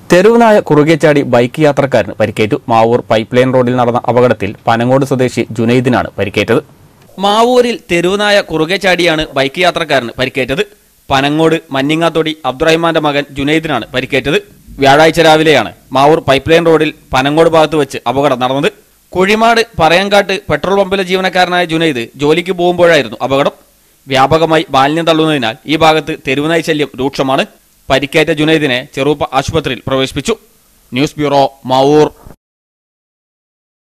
തെരുവുനായ കുറുകെച്ചാടി ബൈക്ക് യാത്രക്കാരന് പരിക്കേറ്റു Mavoor pipe line റോഡിൽ നടന്ന അപകടത്തിൽ പനങ്ങോട് സ്വദേശി ജുനൈദിനാണ് പരിക്കേറ്റത് മാവൂരിൽ തെരുവുനായ കുറുകെ ചാടിയാണ് ബൈക്ക് യാത്രക്കാരന് പരിക്കേറ്റത് പനങ്ങോട് മഞ്ഞിങ്ങാത്തൊടി അബ്ദുറഹിമാന്റെ മകൻ ജുനൈദിനാണ് പരിക്കേറ്റത് വ്യാഴാഴ്ച രാവിലെയാണ് മാവൂർ പൈപ്പ് ലൈൻ റോഡിൽ പനങ്ങോട് ഭാഗത്ത് വെച്ച് അപകടം നടന്നത് കുഴിമാട് പറയങ്കാട്ട് പെട്രോൾ പമ്പിലെ ജീവനക്കാരനായ ജുനൈദ് ജോലിക്ക് പോകുമ്പോഴായിരുന്നു അപകടം വ്യാപകമായി മാലിന്യം തള്ളുന്നതിനാൽ ഈ ഭാഗത്ത് തെരുവുനായി ശല്യം രൂക്ഷമാണ് പരിക്കേറ്റ ജുനൈദിനെ ചെറുപ്പ ആശുപത്രിയിൽ പ്രവേശിപ്പിച്ചു ന്യൂസ് ബ്യൂറോ മാവൂർ